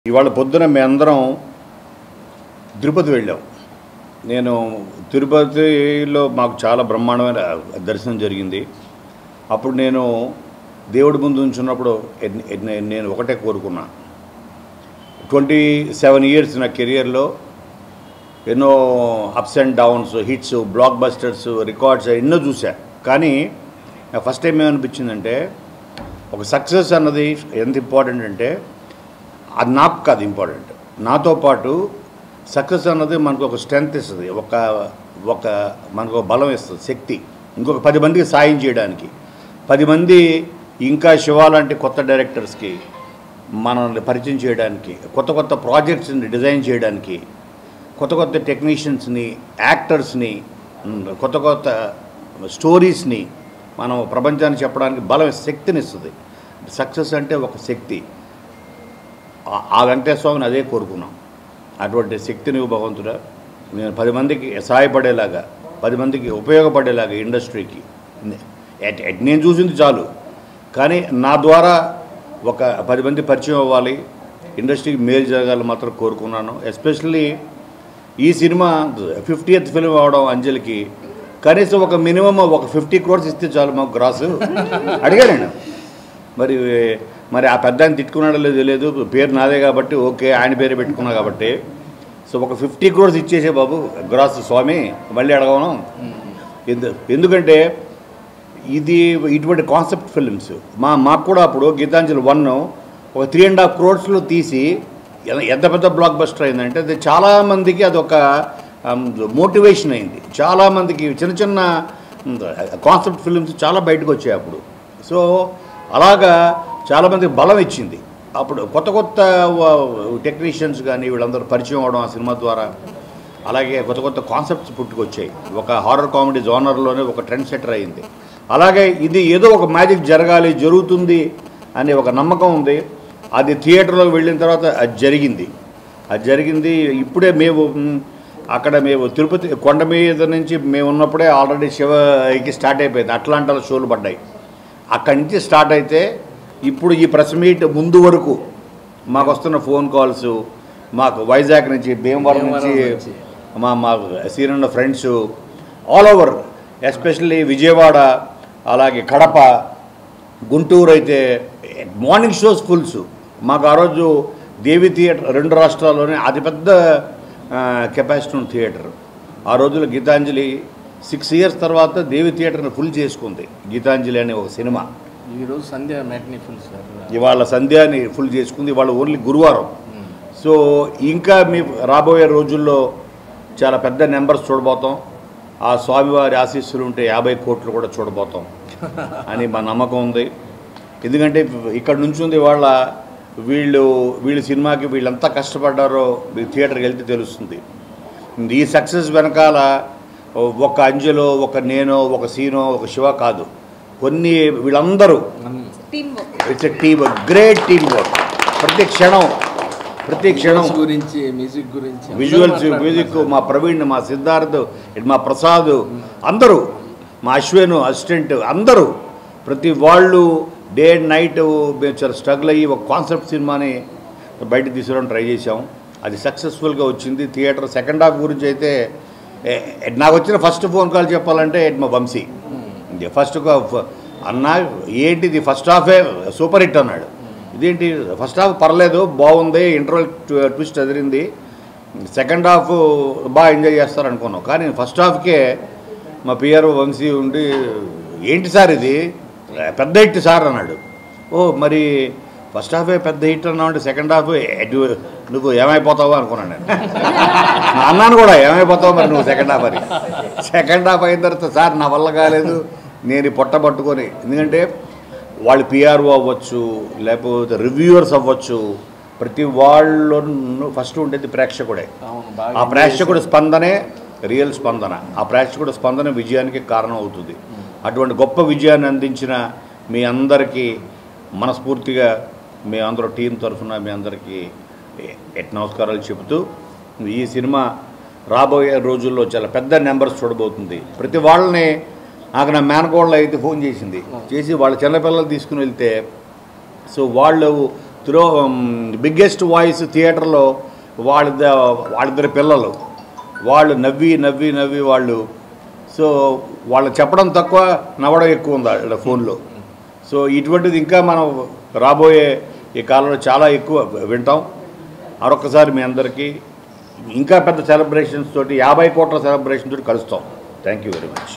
ఇవాళ పొద్దున మీ అందరం తిరుపతి వెళ్ళాం నేను తిరుపతిలో మాకు చాలా బ్రహ్మాండమైన దర్శనం జరిగింది అప్పుడు నేను దేవుడి ముందు ఉంచున్నప్పుడు ఎన్- ఎన్- నేను ఒకటే కోరుకున్నా ట్వంటీ సెవెన్ ఇయర్స్ నా కెరియర్లో ఎన్నో ups and downs hits blockbusters records ఎన్నో చూసా కానీ నాకు ఫస్ట్ టైం ఏమనిపించిందంటే ఒక సక్సెస్ అన్నది ఎంత ఇంపార్టెంట్ అంటే అది నాకు కాదు ఇంపార్టెంట్ నాతో పాటు సక్సెస్ అన్నది మనకు ఒక స్ట్రెంగ్త్ ఇస్తుంది ఒక ఒక మనకు ఒక బలం ఇస్తుంది శక్తి ఇంకొక పది మందికి సాయం చేయడానికి పది మంది ఇంకా శివ లాంటి కొత్త డైరెక్టర్స్కి మనల్ని పరిచయం చేయడానికి కొత్త కొత్త ప్రాజెక్ట్స్ని డిజైన్ చేయడానికి కొత్త కొత్త టెక్నీషియన్స్ని యాక్టర్స్ని ఉమ్, కొత్త కొత్త స్టోరీస్ని మనం ప్రపంచానికి చెప్పడానికి బలం శక్తిని ఇస్తుంది సక్సెస్ అంటే ఒక శక్తి ఆ- ఆ వెంకటేశ్వర స్వామిని అదే కోరుకున్నాం అటువంటి శక్తిని భగవంతుడా నేను పది మందికి సహాయపడేలాగా పది మందికి ఉపయోగపడేలాగా ఇండస్ట్రీకి ఎట్- ఎట్ నేను చూసింది చాలు కానీ నా ద్వారా ఒక పది మంది పరిచయం అవ్వాలి ఇండస్ట్రీకి మేలు జరగాలని మాత్రం కోరుకున్నాను ఎస్పెషల్లీ ఈ సినిమా ఫిఫ్టీయత్ ఫిల్మ్ అవడం అంజలికి కనీసం ఒక మినిమం ఒక ఫిఫ్టీ క్రోర్స్ ఇస్తే చాలు మాకు గ్రాసు అడిగా నేను మరి మరి ఆ పెద్ద ఆయన తిట్టుకున్నాడో లేదో తెలియదు పేరు నాదే కాబట్టి ఓకే ఆయన పేరే పెట్టుకున్నా కాబట్టి సో ఒక ఫిఫ్టీ క్రోర్స్ ఇచ్చేసే బాబు గ్రాస్ స్వామి మళ్ళీ అడగను ఎందు ఎందుకంటే ఇది ఇటువంటి కాన్సెప్ట్ ఫిల్మ్స్ మా మాకు కూడా అప్పుడు గీతాంజలి వన్ ఒక త్రీ అండ్ హాఫ్ క్రోర్స్లో తీసి ఎ- ఎంత పెద్ద బ్లాక్ బస్టర్ అయిందంటే అది చాలామందికి అదొక మోటివేషన్ అయింది చాలామందికి చిన్న చిన్న కాన్సెప్ట్ ఫిల్మ్స్ చాలా బయటకు వచ్చాయి అప్పుడు సో అలాగా చాలామందికి బలం ఇచ్చింది అప్పుడు కొత్త కొత్త టెక్నీషియన్స్ కానీ వీళ్ళందరూ పరిచయం అవడం ఆ సినిమా ద్వారా అలాగే కొత్త కొత్త కాన్సెప్ట్స్ పుట్టుకొచ్చాయి ఒక హారర్ కామెడీ జోనర్లోనే ఒక ట్రెండ్ సెటర్ అయింది అలాగే ఇది ఏదో ఒక మ్యాజిక్ జరగాలి జరుగుతుంది అనే ఒక నమ్మకం ఉంది అది థియేటర్లోకి వెళ్ళిన తర్వాత అది జరిగింది అది జరిగింది ఇప్పుడే మేము మ్, అక్కడ మేము తిరుపతి కొండ మీద నుంచి మేము ఉన్నప్పుడే ఆల్రెడీ శివకి స్టార్ట్ అయిపోయింది అట్లాంటాలో షోలు పడ్డాయి అక్కడి నుంచి స్టార్ట్ అయితే ఇప్పుడు ఈ ప్రెస్ మీట్ ముందు వరకు మాకు వస్తున్న ఫోన్ కాల్స్ మాకు వైజాగ్ నుంచి భీమవరం నుంచి భీమవరం నుంచి. మా మా senior friends all over especially Vijayawada అలాగే కడప గుంటూరు అయితే మార్నింగ్ షోస్ ఫుల్స్ మాకు ఆ రోజు దేవి థియేటర్ రెండు రాష్ట్రాల్లోనే అతిపెద్ద కెపాసిటీ ఉన్న థియేటర్ ఆ రోజుల్లో గీతాంజలి సిక్స్ ఇయర్స్ తర్వాత దేవి థియేటర్ని ఫుల్ చేసుకుంది గీతాంజలి అనే ఒక సినిమా ఈరోజు సంధ్య మ్యాట్నీ ఫుల్ సార్ ఇవాళ సంధ్యాని ఫుల్ చేసుకుంది ఇవాళ ఓన్లీ గురువారం సో ఇంకా మీ రాబోయే రోజుల్లో చాలా పెద్ద నెంబర్స్ చూడబోతాం ఆ స్వామివారి ఆశీస్సులు ఉంటే యాభై కోట్లు కూడా చూడబోతాం అని మా నమ్మకం ఉంది ఎందుకంటే ఇక్కడ నుంచి ఉంది వాళ్ళ వీళ్ళు వీళ్ళ సినిమాకి వీళ్ళంతా కష్టపడ్డారో మీ థియేటర్కి వెళ్తే తెలుస్తుంది ఈ సక్సెస్ వెనకాల ఒక అంజలో ఒక నేను ఒక సీనో ఒక శివ కాదు కొన్ని వీళ్ళందరూ team work it's a team great team work ప్రతి క్షణం ప్రతి క్షణం గురించి మ్యూజిక్ గురించి అందరూ విజువల్స్ మాట్లాడుతున్నారు మ్యూజిక్ సార్. మా ప్రవీణ్ మా సిద్ధార్థ్ ఇటు మా ప్రసాద్ అందరూ మా అశ్వేను అసిస్టెంట్ అందరూ ప్రతి వాళ్ళు డే అండ్ నైట్ మేము చాలా స్ట్రగుల్ అయ్యి ఒక కాన్సెప్ట్ సినిమాని బయట తీసుకురావడం ట్రై చేసాం అది సక్సెస్ఫుల్గా వచ్చింది థియేటర్ సెకండ్ హాఫ్ గురించి అయితే ఏ- ఏ- నాకు వచ్చిన ఫస్ట్ ఫోన్ కాల్ చెప్పాలంటే ఇట్ మా వంశీ ఇది ఫస్ట్ అన్న ఏంటిది ఫస్ట్ హాఫే సూపర్ హిట్ అన్నాడు ఇదేంటి ఫస్ట్ హాఫ్ పర్లేదు బాగుంది ఇంటర్వల్ ట్విస్ట్ ఎదిరింది సెకండ్ హాఫ్ బాగా ఎంజాయ్ చేస్తారు అనుకున్నాం కానీ ఫస్ట్ హాఫ్కే మా పిఆర్ వంశీ ఉండి ఏంటి సార్ ఇది పెద్ద హిట్ సార్ అన్నాడు ఓ మరి ఫస్ట్ హాఫే పెద్ద హిట్ అన్నావు అంటే సెకండ్ హాఫ్ ఎటు- నువ్వు ఏమైపోతావు అనుకున్నాను నేను నా అన్నాను కూడా ఏమైపోతావు మరి నువ్వు సెకండ్ హాఫ్ అని సెకండ్ హాఫ్ అయిన తర్వాత సార్ నా వల్ల కాలేదు నేను ఈ పొట్ట పట్టుకొని ఎందుకంటే వాళ్ళు పిఆర్ఓ అవ్వచ్చు లేకపోతే రివ్యూవర్స్ అవ్వచ్చు ప్రతి వాళ్ళు ఫస్ట్ ఉండేది ప్రేక్షకుడే అవును బాగా ఆ ప్రేక్షకుడు స్పందనే రియల్ స్పందన ఆ ప్రేక్షకుడు స్పందన విజయానికి కారణం అవుతుంది అటువంటి గొప్ప విజయాన్ని అందించిన మీ అందరికీ మనస్ఫూర్తిగా మీ అందరూ టీం తరఫున మీ అందరికీ ఎ- ఎట్ నమస్కారాలు చెబుతూ ఈ సినిమా రాబోయే రోజుల్లో చాలా పెద్ద నెంబర్స్ చూడబోతుంది ప్రతి వాళ్ళని నాకు నా మేనకోళ్ళు అయితే ఫోన్ చేసింది చేసి వాళ్ళ చిన్నపిల్లలు తీసుకుని వెళ్తే సో వాళ్ళు త్రో బిగ్గెస్ట్ వాయిస్ థియేటర్లో వాళ్ళ వాళ్ళిద్దరి పిల్లలు వాళ్ళు నవ్వి నవ్వి నవ్వి వాళ్ళు సో వాళ్ళు చెప్పడం తక్కువ నవ్వడం ఎక్కువ ఉంది వాళ్ళ ఫోన్లో సో ఇటువంటిది ఇంకా మనం రాబోయే ఈ కాలంలో చాలా ఎక్కువ వింటాం మరొకసారి మీ అందరికీ ఇంకా పెద్ద సెలబ్రేషన్స్ తోటి యాభై కోట్ల సెలబ్రేషన్ తోటి కలుస్తాం థ్యాంక్ యూ వెరీ మచ్